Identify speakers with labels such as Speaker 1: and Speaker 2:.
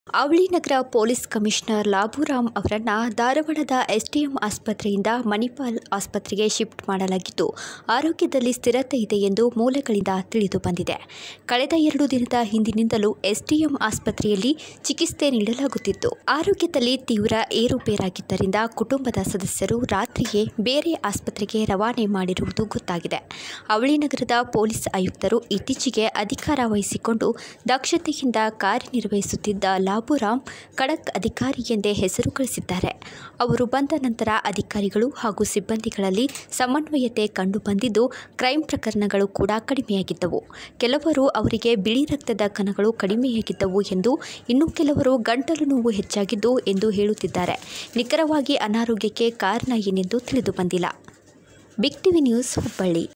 Speaker 1: ಅವಳಿ ನಗರ police commissioner ಲಾಭುರಾಮ್ ಅವರನ್ನು ಧಾರವಾಡದ ಎಸ್ಡಿಎಂ ಆಸ್ಪತ್ರೆಯಿಂದ ಮಣಿಪಾಲ್ ಆಸ್ಪತ್ರೆಗೆ ಶಿಫ್ಟ್ ಮಾಡಲಾಗಿದ್ದು ಆರೋಗ್ಯದಲ್ಲಿ ಸ್ಥಿರತೆ ಇದೆ ಎಂದು ಮೂಲಗಳಿಂದ ತಿಳಿದು ಬಂದಿದೆ ಕಳೆದ ಎರಡು ದಿನದ ಹಿಂದಿನಿಂದಲೂ ಎಸ್ಡಿಎಂ ಆಸ್ಪತ್ರೆಯಲ್ಲಿ ಚಿಕಿತ್ಸೆ ನೀಡಲಾಗುತ್ತಿತ್ತು ಆರೋಗ್ಯದಲ್ಲಿ ತೀವ್ರ ಏರುಪೇರಾಗಿದ್ದರಿಂದ ಕುಟುಂಬದ ಸದಸ್ಯರು ರಾತ್ರಿಯೇ ಬೇರೆ ಆಸ್ಪತ್ರೆಗೆ ರವಾನೆ ಮಾಡಿರುವುದು ಗೊತ್ತಾಗಿದೆ ಅವಳಿ ನಗರದ ಪೊಲೀಸ್ ಆಯುಕ್ತರು ಇತ್ತೀಚೆಗೆ ಅಧಿಕಾರ ವಹಿಸಿಕೊಂಡು ದಕ್ಷತೆಯಿಂದ ಕಾರ್ಯನಿರ್ವಹಿಸುತ್ತಿದ್ದ ಲಾಭುರಾಮ್ ಖಡಕ್ ಅಧಿಕಾರಿ ಎಂದೇ ಹೆಸರು ಗಳಿಸಿದ್ದಾರೆ ಅವರು ಬಂದ ನಂತರ ಅಧಿಕಾರಿಗಳು ಹಾಗೂ ಸಿಬ್ಬಂದಿಗಳಲ್ಲಿ ಸಮನ್ವಯತೆ ಕಂಡುಬಂದಿದ್ದು ಕ್ರೈಂ ಪ್ರಕರಣಗಳು ಕೂಡ ಕಡಿಮೆಯಾಗಿದ್ದವು ಕೆಲವರು ಅವರಿಗೆ ಬಿಳಿ ರಕ್ತದ ಕಣಗಳು ಕಡಿಮೆಯಾಗಿದ್ದವು ಎಂದು ಇನ್ನು ಕೆಲವರು ಗಂಟಲು ನೋವು ಹೆಚ್ಚಾಗಿದ್ದು ಎಂದು ಹೇಳುತ್ತಿದ್ದಾರೆ ನಿಖರವಾಗಿ ಅನಾರೋಗ್ಯಕ್ಕೆ ಕಾರಣ ಏನೆಂದು ತಿಳಿದು ಬಂದಿಲ್ಲ ಬಿಗ್ ಟಿವಿ ನ್ಯೂಸ್ ಹುಬ್ಬಳ್ಳಿ